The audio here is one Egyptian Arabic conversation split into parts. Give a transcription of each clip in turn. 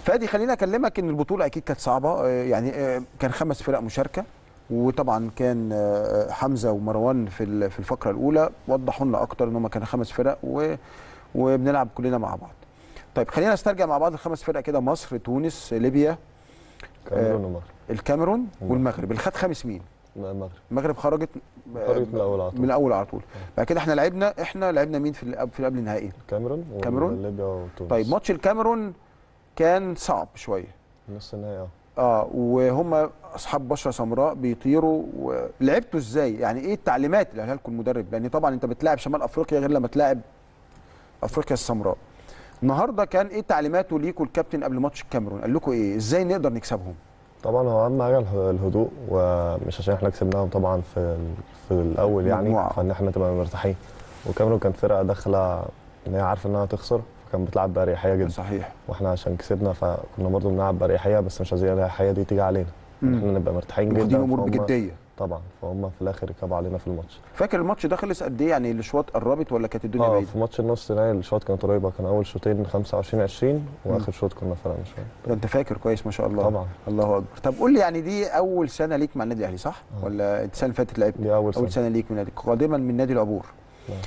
فادي خليني اكلمك ان البطوله اكيد كانت صعبه آه، يعني آه، كان خمس فرق مشاركه وطبعا كان آه، حمزه ومروان في ال- في الفقره الاولى وضحوا لنا اكتر ان هم كانوا خمس فرق و وبنلعب كلنا مع بعض طيب خلينا نسترجع مع بعض الخمس فرق كده مصر تونس ليبيا كاميرون ومغرب الكاميرون المغرب. والمغرب اللي خد خامس مين المغرب المغرب خرجت خرجت من الاول على من طول الاول على طول بعد كده احنا لعبنا احنا لعبنا مين في ال- في قبل النهائي كاميرون كاميرون؟ ليبيا وتونس طيب ماتش الكاميرون كان صعب شويه نص النهائي اه اه وهم اصحاب بشره سمراء بيطيروا لعبتوا ازاي يعني ايه التعليمات اللي قالها لكم المدرب لان طبعا انت بتلاعب شمال افريقيا غير لما تلاعب افريقيا السمراء النهارده كان ايه تعليماته ليكوا الكابتن قبل ماتش الكاميرون قال لكم ايه ازاي نقدر نكسبهم طبعا هو اهم حاجه اله- الهدوء ومش عشان احنا كسبناهم طبعا في ال- في الاول يعني مجموعة. فان احنا تبقى مرتاحين وكاميرون كانت فرقه داخله ان هي عارفه انها تخسر فكانت بتلعب باريحيه جدا صحيح واحنا عشان كسبنا فكنا برضه بنلعب باريحيه بس مش عايزين الاريحيه دي تيجي علينا إن مم. احنا نبقى مرتاحين واخدين جدا امور فهم- بجديه طبعا فهم في الاخر ركبوا علينا في الماتش فاكر الماتش ده خلص قد ايه يعني الاشواط قربت ولا كانت الدنيا اه بعيده في ماتش النص نهائي الشوط كانت قريبه كان اول شوطين 25 20 واخر شوط كنا فرقنا شويه ده انت فاكر كويس ما شاء الله طبعا الله اكبر طب قول لي يعني دي اول سنه ليك مع النادي الاهلي صح آه. ولا انت السنه اللي فاتت لعبت دي اول سنه اول سنه ليك من النادي قادما من نادي العبور نعم.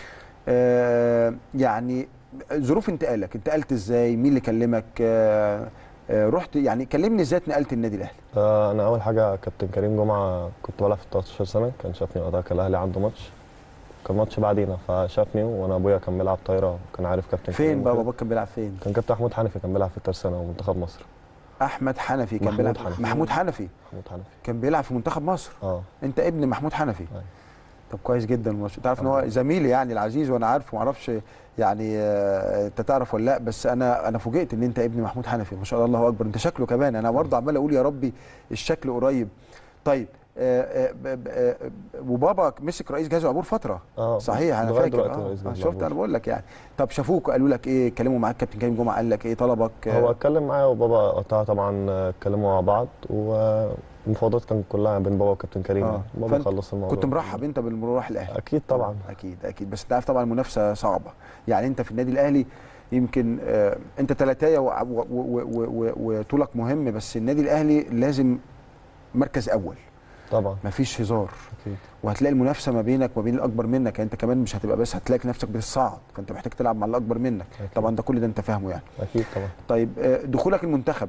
آه يعني ظروف انتقالك انتقلت ازاي مين اللي كلمك آه آه رحت يعني كلمني ازاي اتنقلت النادي الاهلي آه، انا اول حاجه كابتن كريم جمعه كنت بلعب في 13 سنه كان شافني وقتها كان الاهلي عنده ماتش كان ماتش بعدينا فشافني وانا ابويا كان بيلعب طايره وكان عارف كابتن فين كريم بقى وكده. باباك كان بيلعب فين كان كابتن محمود حنفي كان بيلعب في الترسانه ومنتخب مصر احمد حنفي كان محمود بيلعب حنفي. محمود حنفي محمود حنفي كان بيلعب في منتخب مصر اه انت ابن محمود حنفي أيوة. طب كويس جدا ما شاء- تعرف ان هو زميلي يعني العزيز وانا عارفه ما اعرفش يعني آه، انت تعرف ولا لا بس انا انا فوجئت ان انت ابن محمود حنفي ما شاء الله الله اكبر انت شكله كمان انا برضه عمال اقول يا ربي الشكل قريب طيب آه، آه، ب- ب- آه، وبابا مسك رئيس جهاز العبور فتره اه صحيح انا لغاية فاكر دلوقتي آه. رئيس آه جهاز شفت العبور. انا بقول لك يعني طب شافوك قالوا لك ايه اتكلموا معاك كابتن كريم جمعه قال لك ايه طلبك آه، هو اتكلم معايا وبابا وقتها طبعا آه، اتكلموا مع بعض والمفاوضات كانت كلها بين بابا وكابتن كريم آه. يعني. بابا فأنت خلص الموضوع كنت مرحب انت بالمروح الاهلي اكيد طبعا اكيد اكيد بس انت عارف طبعا المنافسه صعبه يعني انت في النادي الاهلي يمكن آه انت ثلاثيه وطولك مهم بس النادي الاهلي لازم مركز اول طبعا مفيش هزار اكيد وهتلاقي المنافسه ما بينك وما بين الاكبر منك يعني انت كمان مش هتبقى بس هتلاقي نفسك بتصعد فانت محتاج تلعب مع الاكبر منك أكيد. طبعا ده كل ده انت فاهمه يعني اكيد طبعا طيب آه دخولك المنتخب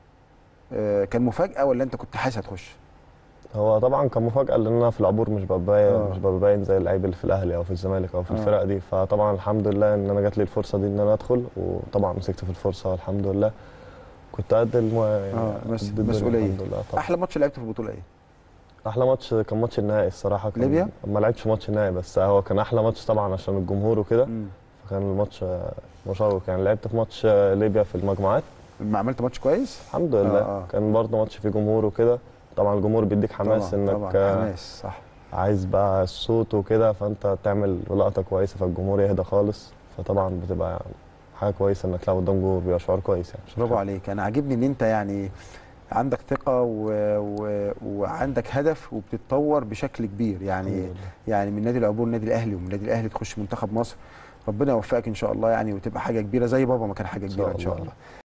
آه كان مفاجاه ولا انت كنت حاسس هتخش هو طبعا كان مفاجاه لان انا في العبور مش بباين آه. مش بباين زي اللعيب اللي في الاهلي او في الزمالك او في آه. الفرق دي فطبعا الحمد لله ان انا جات لي الفرصه دي ان انا ادخل وطبعا مسكت في الفرصه والحمد لله كنت قد الم... آه، مس- قد الدنيا مسؤولية. الحمد لله طبعا احلى ماتش لعبته في البطوله ايه احلى ماتش كان ماتش النهائي الصراحه كان ليبيا؟ ما لعبتش ماتش النهائي بس هو كان احلى ماتش طبعا عشان الجمهور وكده مم. فكان الماتش آه، مشوق يعني لعبت في ماتش آه، ليبيا في المجموعات ما عملت ماتش كويس الحمد لله آه، آه. كان برضه ماتش فيه جمهور وكده طبعا الجمهور بيديك حماس طبعا انك طبعا آه، حماس صح عايز بقى الصوت وكده فانت تعمل لقطه كويسه فالجمهور يهدى خالص فطبعا بتبقى حاجه كويسه انك تلعب قدام جمهور بيبقى شعور كويس يعني برافو عليك انا عاجبني ان انت يعني عندك ثقه و... و... وعندك هدف وبتتطور بشكل كبير يعني الحمد لله. يعني من نادي العبور نادي الاهلي ومن نادي الاهلي تخش منتخب مصر ربنا يوفقك ان شاء الله يعني وتبقى حاجه كبيره زي بابا ما كان حاجه إن شاء كبيره ان شاء الله. الله